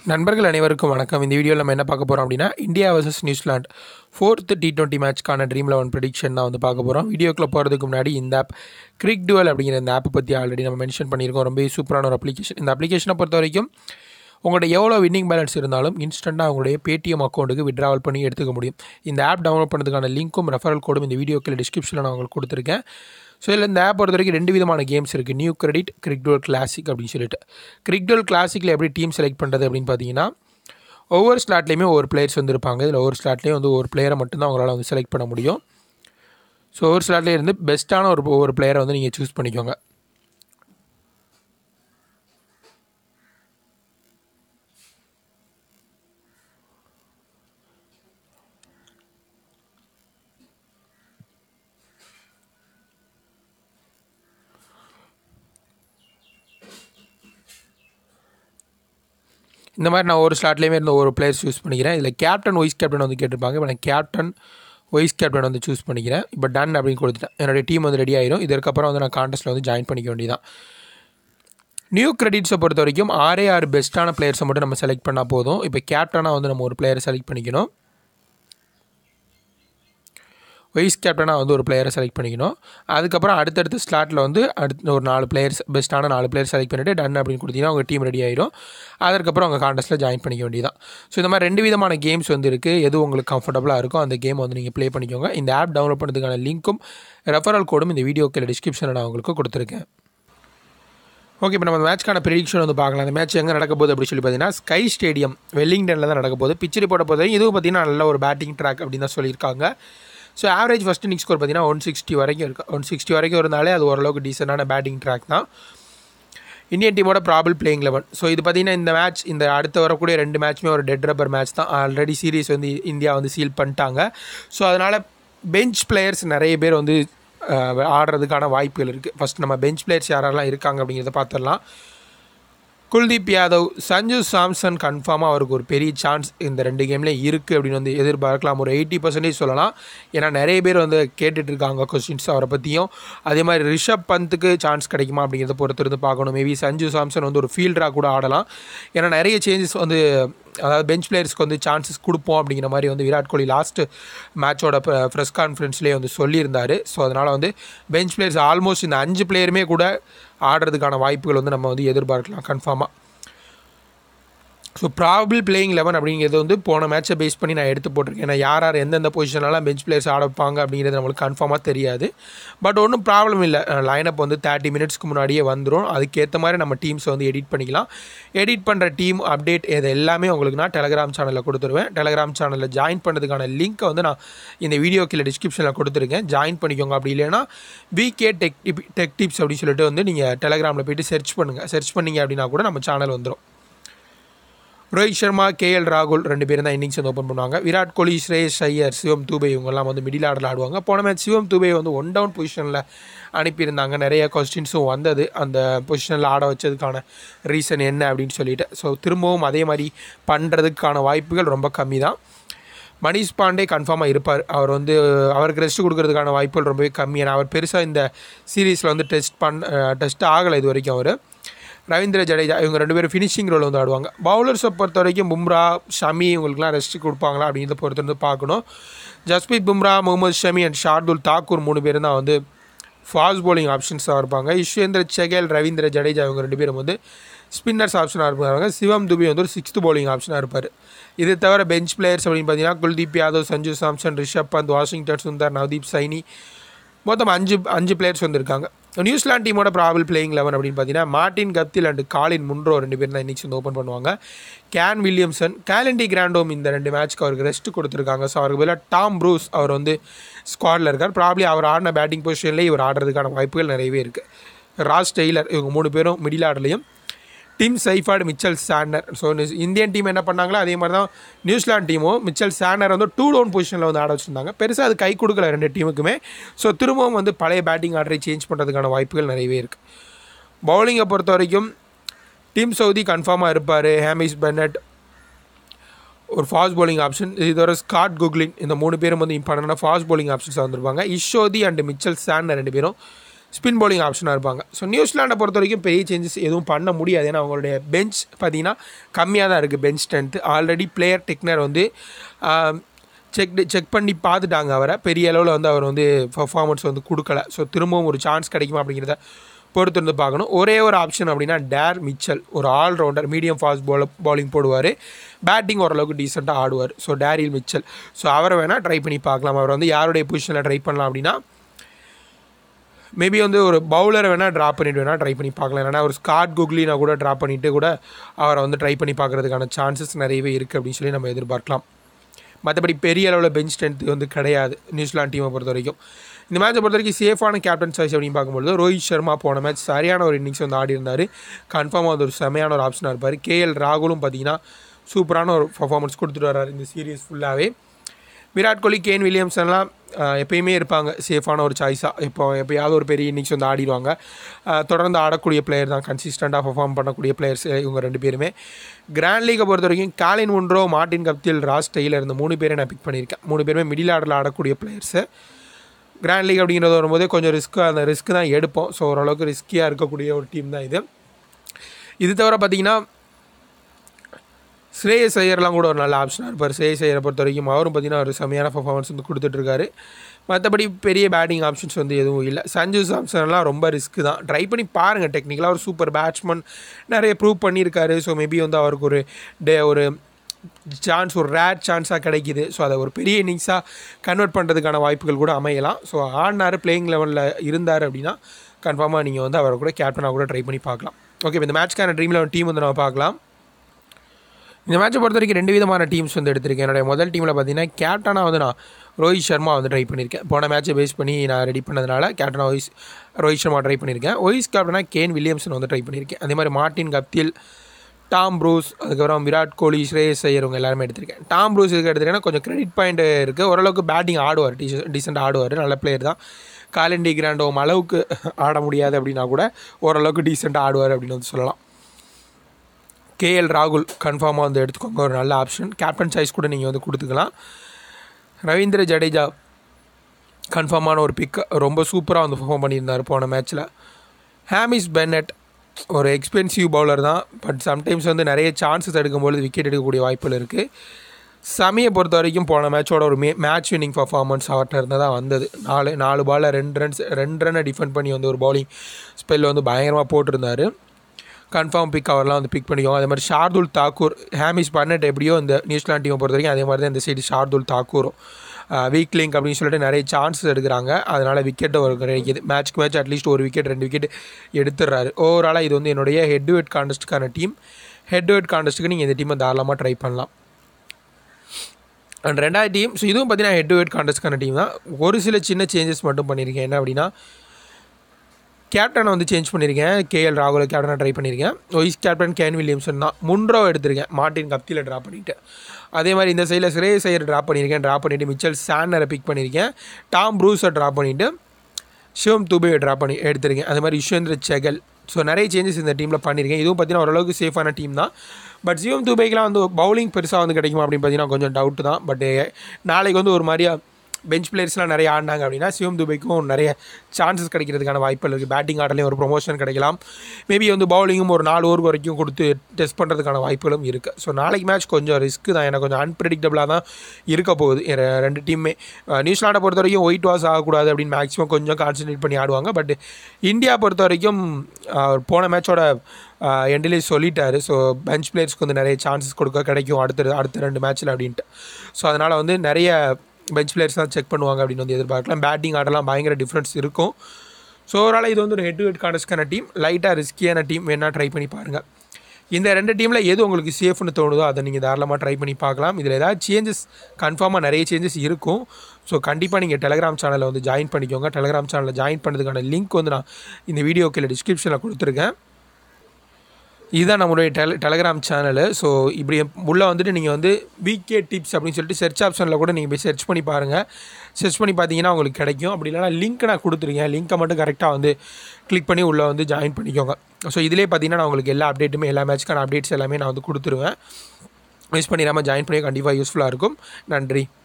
நண்பர்கள் அனைவருக்கும் வணக்கம் இந்த வீடியோவில் நம்ம என்ன பார்க்க போகிறோம் அப்படின்னா India versus New Zealand fourth T twenty மேட்ச்க்கான ட்ரீம் லெவன் ப்ரெடிக்ஷன் தான் வந்து பார்க்க போகிறோம் வீடியோக்குள்ளே போகிறதுக்கு முன்னாடி இந்த ஆப் கிரிக் டுவல் அப்படிங்கிற இந்த ஆப்பை பற்றி ஆல்ரெடி நம்ம மென்ஷன் பண்ணியிருக்கோம் ரொம்ப சூப்பரான ஒரு அப்ளிகேஷன் இந்த அப்ளிகேஷனை பொறுத்த வரைக்கும் உங்களோட எவ்வளோ வின்னிங் பேலன்ஸ் இருந்தாலும் இன்ஸ்டண்ட்டாக உங்களுடைய பேடிஎம் அக்கௌண்ட்டுக்கு விட்ராவல் பண்ணி எடுத்துக்க முடியும் இந்த ஆப் டவுன்லோட் பண்ணுறதுக்கான லிங்க்கும் ரெஃபரல் கோடும் இந்த வீடியோக்கில் டிஸ்கிரிப்ஷனில் நான் உங்களுக்கு கொடுத்துருக்கேன் ஸோ இதில் இந்த ஆப் பொறுத்த வரைக்கும் ரெண்டு விதமான கேம்ஸ் இருக்குது நியூ கிரெடிட் கிரிக்டோல் கிளாசிக் அப்படின்னு சொல்லிட்டு கிரிக்டோல் கிளாசிக்கில் எப்படி டீம் செலக்ட் பண்ணுறது அப்படின்னு பார்த்தீங்கன்னா ஒவ்வொரு ஸ்லாட்லேயுமே ஒவ்வொரு பிளேயர்ஸ் வந்து இருப்பாங்க இதில் ஒவ்வொரு ஸ்லாட்லேயும் வந்து ஒரு பிளேயரை மட்டும்தான் உங்களால் வந்து செலக்ட் பண்ண முடியும் ஸோ ஒவ்வொரு ஸ்லாட்லேயே இருந்து பெஸ்ட்டான ஒரு ஒரு பிளேயரை வந்து நீங்கள் சூஸ் பண்ணிக்கோங்க இந்த மாதிரி நான் ஒரு ஸ்லாட்லேயுமே இருந்த ஒரு பிளேயர்ஸ் சூஸ் பண்ணிக்கிறேன் இதில் கேப்டன் வைஸ் கேப்டன் வந்து கேட்டிருப்பாங்க இப்போ நான் கேப்டன் வைஸ் கேப்டன் வந்து சூஸ் பண்ணிக்கிறேன் இப்போ டன் அப்படின்னு கொடுத்துட்டேன் என்னுடைய டீம் வந்து ரெடி ஆயிரும் இதற்கப்புறம் வந்து நான் கான்டெஸ்ட்டில் வந்து ஜாயின் பண்ணிக்க வேண்டியதான் நியூ கிரெடிட்ஸை பொறுத்த வரைக்கும் ஆறே ஆறு பெஸ்ட்டான பிளேயர்ஸை மட்டும் நம்ம செலக்ட் பண்ணால் போதும் இப்போ கேப்டனாக வந்து நம்ம ஒரு பிளேயரை செலக்ட் பண்ணிக்கணும் வைஸ் கேப்டனாக வந்து ஒரு பிளேயரை செலக்ட் பண்ணிக்கணும் அதுக்கப்புறம் அடுத்தடுத்த ஸ்லாட்டில் வந்து அடுத்த ஒரு நாலு பிளேயர்ஸ் பெஸ்ட்டான நாலு பிளேயர் செலக்ட் பண்ணிவிட்டு டன் அப்படின்னு கொடுத்தீங்கன்னா உங்கள் டீம் ரெடி ஆயிரும் அதற்கப்புறம் உங்கள் கான்டெஸ்ட்டில் ஜாயின் பண்ணிக்க வேண்டியதான் ஸோ இந்த மாதிரி ரெண்டு விதமான கேம்ஸ் வந்து இருக்குது எது உங்களுக்கு கம்ஃபர்டபுளாக இருக்கோ அந்த கேம் வந்து நீங்கள் ப்ளே பண்ணிக்கோங்க இந்த ஆப் டவுன்லோட் பண்ணுறதுக்கான லிங்க்கும் ரெஃபரல் கோடும் இந்த வீடியோக்கில் டிஸ்கிரிப்ஷனில் நான் உங்களுக்கு கொடுத்துருக்கேன் ஓகே இப்போ நம்ம மேட்ச்க்கான ப்ரெடிக்ஷன் வந்து பார்க்கலாம் அந்த மேட்ச் எங்கே நடக்க போகுது அப்படின்னு சொல்லி பார்த்தீங்கன்னா ஸ்கை ஸ்டேடியம் வெல்லிங்டனில் தான் நடக்க போகுது பிச் ரிப்போர்ட்டை பொறுத்த இதுவும் பார்த்தீங்கன்னா நல்ல ஒரு பேட்டிங் ட்ராக் அப்படின்னு தான் சொல்லியிருக்காங்க so average first inning score பார்த்தீங்கன்னா ஒன் சிக்ஸ்டி வரைக்கும் இருக்குது ஒன் சிக்ஸ்டி வரைக்கும் இருந்தாலே அது ஓரளவுக்கு டீசெண்டான பேட்டிங் ட்ராக் தான் இந்தியன் டீமோட ப்ராபிள் பிளேயிங் லெவன் ஸோ இது பார்த்தீங்கன்னா இந்த மேட்ச் இந்த அடுத்த வரக்கூடிய ரெண்டு மேட்ச்சுமே ஒரு டெட் ரப்பர் மேட்ச் தான் ஆல்ரெடி சீரீஸ் வந்து இந்தியா வந்து சீல் பண்ணிட்டாங்க ஸோ அதனால் பெஞ்ச் பிளேயர்ஸ் நிறைய பேர் வந்து ஆடுறதுக்கான வாய்ப்புகள் இருக்குது ஃபஸ்ட் நம்ம பெஞ்ச் பிளேயர்ஸ் யாரெல்லாம் இருக்காங்க அப்படிங்கிறத பார்த்துடலாம் குல்தீப் யாதவ் சஞ்சு சாம்சன் கன்ஃபார்மாக அவருக்கு ஒரு பெரிய சான்ஸ் இந்த ரெண்டு கேம்லேயும் இருக்குது அப்படின்னு வந்து எதிர்பார்க்கலாம் ஒரு எயிட்டி பர்சன்டேஜ் சொல்லலாம் ஏன்னா நிறைய பேர் வந்து கேட்டுட்டு இருக்காங்க கொஸ்டின்ஸ் அவரை பற்றியும் அதே மாதிரி ரிஷப் பந்துக்கு சான்ஸ் கிடைக்குமா அப்படிங்கிறத பொறுத்து இருந்து பார்க்கணும் மேபி சஞ்சு சாம்சன் வந்து ஒரு ஃபீல்டராக கூட ஆடலாம் ஏன்னா நிறைய சேஞ்சஸ் வந்து அதாவது பெஞ்ச் பிளேயர்ஸ்க்கு வந்து சான்சஸ் கொடுப்போம் அப்படிங்கிற மாதிரி வந்து விராட் கோலி லாஸ்ட்டு மேட்சோட ப்ரெஸ் கான்ஃபரன்ஸ்லேயே வந்து சொல்லியிருந்தார் ஸோ அதனால் வந்து பெஞ்ச் பிளேயர்ஸ் ஆல்மோஸ்ட் இந்த அஞ்சு பிளேயருமே கூட ஆடுறதுக்கான வாய்ப்புகள் வந்து நம்ம வந்து எதிர்பார்க்கலாம் கன்ஃபார்மாக ஸோ ப்ராபிள் பிளேயிங் லெவன் அப்படிங்கிறது வந்து போன மேட்சை பேஸ் பண்ணி நான் எடுத்து போட்டிருக்கேன் ஏன்னா யார் யார் எந்தெந்த பொசிஷனெல்லாம் பெஞ்ச் பிளேயர்ஸ் ஆடப்பாங்க அப்படிங்கிறது நம்மளுக்கு கன்ஃபார்மாக தெரியாது பட் ஒன்றும் ப்ராப்ளம் இல்லை லைனப் வந்து தேர்ட்டி மினிட்ஸ்க்கு முன்னாடியே வந்துடும் அதுக்கேற்ற மாதிரி நம்ம டீம்ஸை வந்து எடிட் பண்ணிக்கலாம் எடிட் பண்ணுற டீம் அப்டேட் இது எல்லாமே உங்களுக்கு நான் டெலகிராம் சேனலில் கொடுத்துருவேன் டெலகிராம் சேனலில் ஜாயின் பண்ணுறதுக்கான லிங்க்கை வந்து நான் இந்த வீடியோ கீழே டிஸ்கிரிப்ஷனில் கொடுத்துருக்கேன் ஜாயின் பண்ணிக்கோங்க அப்படி இல்லைன்னா VK tech tip tech tips அப்படின்னு சொல்லிட்டு வந்து நீங்கள் டெலகிராமில் போய்ட்டு சர்ச் பண்ணுங்கள் சர்ச் பண்ணிங்க அப்படின்னா கூட நம்ம சேனல் வந்துடும் ரோஹித் சர்மா கேஎல் ராகுல் ரெண்டு பேரும் தான் இன்னிங்ஸ் வந்து ஓப்பன் பண்ணுவாங்க விராட் கோலி ஸ்ரேஷ் ஐயர் சிவம் தூபே இவங்கெல்லாம் வந்து மிடில் ஆர்டர் ஆடுவாங்க போன மேட்ச் சிவம் தூபே வந்து ஒன் டவுன் பொசிஷனில் அனுப்பியிருந்தாங்க நிறைய கொஸ்டின்ஸும் வந்தது அந்த பொசிஷனில் ஆட வச்சதுக்கான ரீசன் என்ன அப்படின்னு சொல்லிட்டு ஸோ திரும்பவும் அதே மாதிரி பண்ணுறதுக்கான வாய்ப்புகள் ரொம்ப கம்மி தான் மணிஷ் பாண்டே கன்ஃபார்மாக இருப்பார் அவர் வந்து அவருக்கு ரெஸ்ட் கொடுக்கறதுக்கான வாய்ப்புகள் ரொம்பவே கம்மி ஏன்னா அவர் பெருசாக இந்த சீரீஸில் வந்து டெஸ்ட் பண்ண டெஸ்ட் ஆகலை இது வரைக்கும் அவர் ரவீந்திர ஜடேஜா இவங்க ரெண்டு பேரும் ஃபினிஷிங் ரோல் வந்து ஆடுவாங்க பவுலர்ஸை பொறுத்த வரைக்கும் பும்ரா ஷமி இவங்களுக்குலாம் ரெஸ்ட் கொடுப்பாங்களா அப்படிங்கிறத பொறுத்து வந்து பார்க்கணும் ஜஸ்பீத் பும்ரா முகமது ஷமி அண்ட் ஷார்துல் தாக்கூர் மூணு பேரும் தான் வந்து ஃபாஸ்ட் போலிங் ஆப்ஷன்ஸாக இருப்பாங்க யுஷ்வேந்திர செகல் ரவீந்திர ஜடேஜா இவங்க ரெண்டு பேரும் வந்து ஸ்பின்னர்ஸ் ஆப்ஷனாக இருப்பாங்க சிவம் துபி வந்து ஒரு சிக்ஸ்த் போலிங் ஆப்ஷனாக இருப்பார் இது தவிர பெஞ்ச் பிளேயர்ஸ் அப்படின்னு பார்த்தீங்கன்னா குல்தீப் யாதவ் சஞ்சு சாம்சன் ரிஷப் பந்த் வாஷிங்டன் சுந்தர் நவதீப் சைனி மொத்தம் அஞ்சு அஞ்சு பிளேயர்ஸ் வந்திருக்காங்க நியூசிலாந்து டீமோட ப்ராபிள் பிளேயிங் லெவன் அப்படின்னு பார்த்தீங்கன்னா Martin Guptill and Colin Munro ரெண்டு பேர் தான் இன்னிங்ஸ் வந்து ஓப்பன் பண்ணுவாங்க கேன் வில்லியம்சன் கேலண்டி கிராண்டோம் இந்த ரெண்டு மேட்ச்க்கு அவருக்கு ரெஸ்ட் கொடுத்துருக்காங்க ஸோ அவருக்கு பதிலாக டாம் ப்ரூஸ் அவர் வந்து ஸ்குவாடில் இருக்கார் ப்ராப்ளி அவர் ஆடின பேட்டிங் பொசிஷன்லேயே இவர் ஆடுறதுக்கான வாய்ப்புகள் நிறையவே இருக்குது ராஸ் டெய்லர் இவங்க மூணு பேரும் மிடில் ஆர்டர்லையும் Tim Seifert Mitchell Santner so Indian team என்ன பண்ணாங்களோ அதே மாதிரி தான் நியூசிலாந்து டீமும் மிச்சல் சாண்டர் வந்து டூ டவுன் பொசிஷனில் வந்து ஆட வச்சுருந்தாங்க பெருசாக அது கை கொடுக்கல ரெண்டு டீமுக்குமே ஸோ திரும்பவும் வந்து பழைய பேட்டிங் ஆர்டரை சேஞ்ச் பண்ணுறதுக்கான வாய்ப்புகள் நிறையவே இருக்குது பவுலிங்கை பொறுத்த வரைக்கும் டீம் சவுதி கன்ஃபார்மாக இருப்பார் ஹேமிஸ் பென்னட் ஒரு ஃபாஸ்ட் bowling ஆப்ஷன் இதோட ஸ்காட் குக்லின் இந்த மூணு பேரும் வந்து இம்பார்ட்டண்டான ஃபாஸ்ட் bowling ஆப்ஷன்ஸாக வந்திருப்பாங்க இஷோதி அண்ட் மிச்சல் சான் ரெண்டு பேரும் ஸ்பின் bowling ஆப்ஷனாக இருப்பாங்க ஸோ நியூசிலாண்டை பொறுத்த வரைக்கும் பெரிய சேஞ்சஸ் எதுவும் பண்ண முடியாது ஏன்னா அவங்களுடைய பெஞ்ச் பார்த்தீங்கன்னா கம்மியாக தான் இருக்குது bench strength already player Tickner வந்து செக் செக் பண்ணி பார்த்துட்டாங்க அவரை பெரிய அளவில் வந்து அவர் வந்து பர்ஃபார்மன்ஸ் வந்து கொடுக்கல ஸோ திரும்பவும் ஒரு சான்ஸ் கிடைக்குமா அப்படிங்கிறத பொறுத்து இருந்து பார்க்கணும் ஒரே ஒரு ஆப்ஷன் அப்படின்னா டேர் மிச்சல் ஒரு allrounder medium fast ball bowling போடுவார் பேட்டிங் ஓரளவுக்கு டீசெண்டாக ஆடுவார் ஸோ டேரில் மிச்சல் ஸோ அவரை வேணால் ட்ரை பண்ணி பார்க்கலாம் அவர் வந்து யாருடைய பொசிஷனில் ட்ரை பண்ணலாம் அப்படின்னா மேபி வந்து ஒரு பவுலரை வேணால் ட்ராப் பண்ணிட்டு வேணால் ட்ரை பண்ணி பார்க்கலாம் இல்லைனா ஒரு ஸ்காட் குக்லினா கூட ட்ராப் பண்ணிவிட்டு கூட அவரை வந்து ட்ரை பண்ணி பார்க்குறதுக்கான சான்சஸ் நிறையவே இருக்குது அப்படின்னு சொல்லி நம்ம எதிர்பார்க்கலாம் மற்றபடி பெரிய அளவில் பெஞ்ச் ஸ்ட்ரென்த் வந்து கிடையாது நியூசிலாந்து டீமை பொறுத்த வரைக்கும் இந்த மேட்சை பொறுத்த வரைக்கும் சேஃபான கேப்டன் சாய்ஸ் அப்படின்னு பார்க்கும்போது ரோஹித் சர்மா போன மேட்ச் சரியான ஒரு இன்னிங்ஸ் வந்து ஆடி இருந்தார் கன்ஃபார்மாக வந்து ஒரு செமையான ஒரு ஆப்ஷனாக இருப்பார் கேஎல் ராகுலும் பார்த்தீங்கன்னா சூப்பரான ஒரு பர்ஃபார்மன்ஸ் கொடுத்துட்டு வர்றாரு இந்த சீரியஸ் ஃபுல்லாகவே விராட் கோலி கேன் வில்லியம்சன்லாம் ஆஹ், எப்பயுமே இருப்பாங்க சேஃபான ஒரு சாய்ஸாக இப்போ எப்போயாவது ஒரு பெரிய இன்னிங்ஸ் வந்து ஆடிடுவாங்க ஆஹ், தொடர்ந்து ஆடக்கூடிய பிளேயர் தான் கன்சிஸ்டண்ட்டாக பர்ஃபார்ம் பண்ணக்கூடிய பிளேயர்ஸ் இவங்க ரெண்டு பேருமே கிராண்ட் லீகை பொறுத்த வரைக்கும் Colin Munro Martin Guptill Ross Taylor இந்த மூணு பேரை நான் பிக் பண்ணியிருக்கேன் மூணு பேருமே மிடில் ஆர்டரில் ஆடக்கூடிய பிளேயர்ஸு கிராண்ட் லீக் அப்படிங்கிறது வரும்போது கொஞ்சம் ரிஸ்க்கு அந்த ரிஸ்க் தான் எடுப்போம் ஸோ ஓரளவுக்கு ரிஸ்கியாக இருக்கக்கூடிய ஒரு டீம் தான் இது இது தவிர பார்த்தீங்கன்னா ஸ்ரேயஸ் ஐயர்லாம் கூட ஒரு நல்ல ஆப்ஷனாக இருப்பார் ஸ்ரேயஸ் ஐயரை பொறுத்த வரைக்கும் அவரும் பார்த்தீங்கன்னா ஒரு செமையான பர்ஃபார்மன்ஸ் வந்து கொடுத்துட்ருக்காரு மற்றபடி பெரிய பேட்டிங் ஆப்ஷன்ஸ் வந்து எதுவும் இல்லை சஞ்சு சாம்சன்லாம் ரொம்ப ரிஸ்க்கு தான் ட்ரை பண்ணி பாருங்கள் டெக்னிக்கலாக ஒரு சூப்பர் பேட்ஸ்மேன் நிறைய ப்ரூவ் பண்ணியிருக்காரு ஸோ மேபி வந்து அவருக்கு ஒரு டே ஒரு சான்ஸ் ஒரு ரேர் சான்ஸாக கிடைக்கிது ஸோ அதை ஒரு பெரிய இன்னிங்ஸாக கன்வெர்ட் பண்ணுறதுக்கான வாய்ப்புகள் கூட அமையலாம் ஸோ ஆடினார் பிளேயிங் லெவலில் இருந்தார் அப்படின்னா கன்ஃபார்மாக நீங்கள் வந்து அவரை கூட கேப்டனாக கூட ட்ரை பண்ணி பார்க்கலாம் ஓகே இப்போ இந்த மேட்ச்க்கான ட்ரீம் லெவன் டீம் வந்து நம்ம பார்க்கலாம் இந்த மேட்சை பொறுத்த வரைக்கும் ரெண்டு விதமான டீம்ஸ் வந்து எடுத்திருக்கேன் என்னுடைய முதல் டீமில் பார்த்தீங்கன்னா கேப்டனாக வந்து நான் ரோஹித் சர்மா வந்து ட்ரை பண்ணியிருக்கேன் போன மேட்சை பேஸ் பண்ணி நான் ரெடி பண்ணதுனால கேப்டனாக ரோஹித் ரோஹித் சர்மா ட்ரை பண்ணியிருக்கேன் ஒய்ஸ் கேப்டனாக கேன் வில்லியம்சன் வந்து ட்ரை பண்ணியிருக்கேன் அதே மாதிரி மார்டின் கப்தில் டாம் ப்ரூஸ் அதுக்கப்புறம் விராட் கோலி ஸ்ரேயஸ் ஐயர் இவங்க எல்லாருமே எடுத்திருக்கேன் டாம் ப்ரூஸ் இதுக்கு எடுத்திருக்கேன்னா கொஞ்சம் கிரெடிட் பாயிண்ட் இருக்குது ஓரளவுக்கு பேட்டிங் ஆடுவார் டீ டீசெண்டாக ஆடுவார் நல்ல பிளேயர் தான் காலண்டி கிராண்டோம் அளவுக்கு ஆட முடியாது அப்படின்னா கூட ஓரளவுக்கு டீசெண்டாக ஆடுவார் அப்படின்னு வந்து சொல்லலாம் கேஎல் ராகுல் கன்ஃபார்மாக வந்து எடுத்துக்கோங்க ஒரு நல்ல ஆப்ஷன் கேப்டன் சாய்ஸ் கூட நீங்கள் வந்து கொடுத்துக்கலாம் ரவீந்திர ஜடேஜா கன்ஃபார்மான ஒரு பிக் ரொம்ப சூப்பராக வந்து பெர்ஃபார்ம் பண்ணியிருந்தார் போன மேட்ச்சில் ஹாமிஸ் பென்னட் ஒரு எக்ஸ்பென்சிவ் பவுலர் தான் பட் சம்டைம்ஸ் வந்து நிறைய சான்சஸ் எடுக்கும்பொழுது விக்கெட் எடுக்கக்கூடிய வாய்ப்புகள் இருக்குது சமியை பொறுத்த வரைக்கும் போன மேட்சோட ஒரு மே மேட்ச் வின்னிங் பர்ஃபார்மன்ஸ் அவர்கிட்ட இருந்து தான் வந்தது நாலு நாலு பாலில் ரெண்டு ரன்ஸ் ரெண்டு ரன்னை டிஃபெண்ட் பண்ணி வந்து ஒரு பவுலிங் ஸ்பெல் வந்து பயங்கரமாக போட்டிருந்தாரு கன்ஃபார்ம் பிக் அவர்லாம் வந்து பிக் பண்ணிக்கோங்க அதே மாதிரி ஷார்துல் தாக்கூர் ஹேமிஸ் பன்னட் எப்படியோ இந்த நியூசிலாந்து டீமை பொறுத்த வரைக்கும் அதே மாதிரி தான் இந்த சைடு ஷார்துல் தாக்கூரும் வீக் லிங்க் அப்படின்னு சொல்லிட்டு நிறைய சான்சஸ் எடுக்கிறாங்க அதனால் விக்கெட்டை ஒரு கிடைக்கிது மேட்ச்க்கு மேட்ச் அட்லீஸ்ட் ஒரு விக்கெட் ரெண்டு விக்கெட் எடுத்துடுறாரு ஓவராலாக இது வந்து என்னுடைய ஹெட் டு ஹெட் கான்டெஸ்ட்டுக்கான டீம் ஹெட் டு ஹெட் கான்டெஸ்ட்டுக்கு நீங்கள் இந்த டீமை தாராளமாக ட்ரை பண்ணலாம் அண்ட் ரெண்டாவது டீம் ஸோ இதுவும் பார்த்தீங்கன்னா ஹெட் டு ஹெட் கான்டெஸ்ட்கான டீம் தான் ஒரு சில சின்ன சேஞ்சஸ் மட்டும் பண்ணியிருக்கேன் என்ன அப்படின்னா கேப்டனை வந்து சேஞ்ச் பண்ணியிருக்கேன் கேஎல் ராகுல கேப்டனை ட்ரை பண்ணியிருக்கேன் ஒய்ஸ் கேப்டன் கேன் வில்லியம்சன் தான் முன்ரோ எடுத்திருக்கேன் மார்டின் கப்தியில் ட்ராப் பண்ணிவிட்டு அதே மாதிரி இந்த சைடில் ஸ்ரேயஸ் ஐயர் ட்ராப் பண்ணியிருக்கேன் ட்ராப் பண்ணிவிட்டு மிச்சல் சான்னரை பிக் பண்ணியிருக்கேன் டாம் ப்ரூஸை ட்ராப் பண்ணிவிட்டு சிவம் துபேவை ட்ராப் பண்ணி எடுத்திருக்கேன் அது மாதிரி யுஷ்வேந்திர செகல் ஸோ நிறைய சேஞ்சஸ் இந்த டீமில் பண்ணியிருக்கேன் இதுவும் பார்த்தீங்கன்னா ஓரளவுக்கு சேஃபான டீம் தான் பட் சிவம் துபேக்கெலாம் வந்து பவுலிங் பெருசாக வந்து கிடைக்குமா அப்படின்னு பார்த்தீங்கன்னா கொஞ்சம் டவுட் தான் பட் நாளைக்கு வந்து ஒரு மாதிரியா பெஞ்ச் பிளேயர்ஸ்லாம் நிறைய ஆடினாங்க அப்படின்னா சிவம் துபைக்கும் நிறைய சான்சஸ் கிடைக்கிறதுக்கான வாய்ப்புகள் இருக்குது பேட்டிங் ஆடலையும் ஒரு ப்ரொமோஷன் கிடைக்கலாம் மேபி வந்து பவுலிங்கும் ஒரு நாலு ஓவர் வரைக்கும் கொடுத்து டெஸ்ட் பண்ணுறதுக்கான வாய்ப்புகளும் இருக்குது ஸோ நாளைக்கு மேட்ச் கொஞ்சம் ரிஸ்க் தான் எனக்கு கொஞ்சம் அன்பிரடிக்டபிளாக தான் இருக்க போகுது எ- ரெண்டு டீமே நியூசிலாண்டை பொறுத்த வரைக்கும் ஒயிட் வாஷ் ஆகக்கூடாது அப்படின்னு மேக்ஸிமம் கொஞ்சம் கான்சன்ட்ரேட் பண்ணி ஆடுவாங்க பட் இந்தியா பொறுத்த வரைக்கும் அஹ், போன மேட்சோட எண்டிலே சொல்லிட்டாரு ஸோ பெஞ்ச் பிளேயர்ஸ்க்கு வந்து நிறைய சான்சஸ் கொடுக்க கிடைக்கும் அடுத்த அடுத்த ரெண்டு மேட்ச்சில் அப்படின்ட்டு ஸோ அதனால் வந்து நிறைய பெஞ்ச் பிளேயர்ஸ் தான் செக் பண்ணுவாங்க அப்படின்னு வந்து எதிர்பார்க்கலாம் பேட்டிங் ஆடலாம் பயங்கர டிஃப்ரென்ஸ் இருக்கும் ஸோ ஓவரால் இது வந்து ஒரு ஹெட் டு ஹெட் கான்டெஸ்ட்கான டீம் லைட்டாக ரிஸ்கியான டீம் வேணால் ட்ரை பண்ணி பாருங்கள் இந்த ரெண்டு டீமில் எது உங்களுக்கு சேஃப்னு தோணுதோ அதை நீங்கள் தாராளமாக ட்ரை பண்ணி பார்க்கலாம் இதில் ஏதாவது சேஞ்சஸ் கன்ஃபார்மாக நிறைய சேஞ்சஸ் இருக்கும் ஸோ கண்டிப்பாக நீங்கள் டெலகிராம் சேனலில் வந்து ஜாயின் பண்ணிக்கோங்க டெலகிராம் சேனலில் ஜாயின் பண்ணதுக்கான லிங்க் வந்து நான் இந்த வீடியோ கீழே டிஸ்கிரிப்ஷனில் கொடுத்துருக்கேன் இதுதான் நம்மளுடைய டெல டெலகிராம் சேனலு ஸோ இப்படி உள்ளே வந்துட்டு நீங்கள் வந்து விகே டிப்ஸ் அப்படின்னு சொல்லிட்டு சர்ச் ஆப்ஷனில் கூட நீங்கள் போய் சர்ச் பண்ணி பாருங்கள் சர்ச் பண்ணி பார்த்தீங்கன்னா உங்களுக்கு கிடைக்கும் அப்படி இல்லைனா லிங்க் நான் கொடுத்துருக்கேன் லிங்க்கை மட்டும் கரெக்டாக வந்து கிளிக் பண்ணி உள்ளே வந்து ஜாயின் பண்ணிக்கோங்க ஸோ இதிலே பார்த்தீங்கன்னா நான் உங்களுக்கு எல்லா அப்டேட்டுமே எல்லா மேட்ச்க்கான அப்டேட்ஸ் எல்லாமே நான் வந்து கொடுத்துருவேன் மிஸ் பண்ணிடாமல் ஜாயின் பண்ணி கண்டிப்பாக யூஸ்ஃபுல்லாக இருக்கும் நன்றி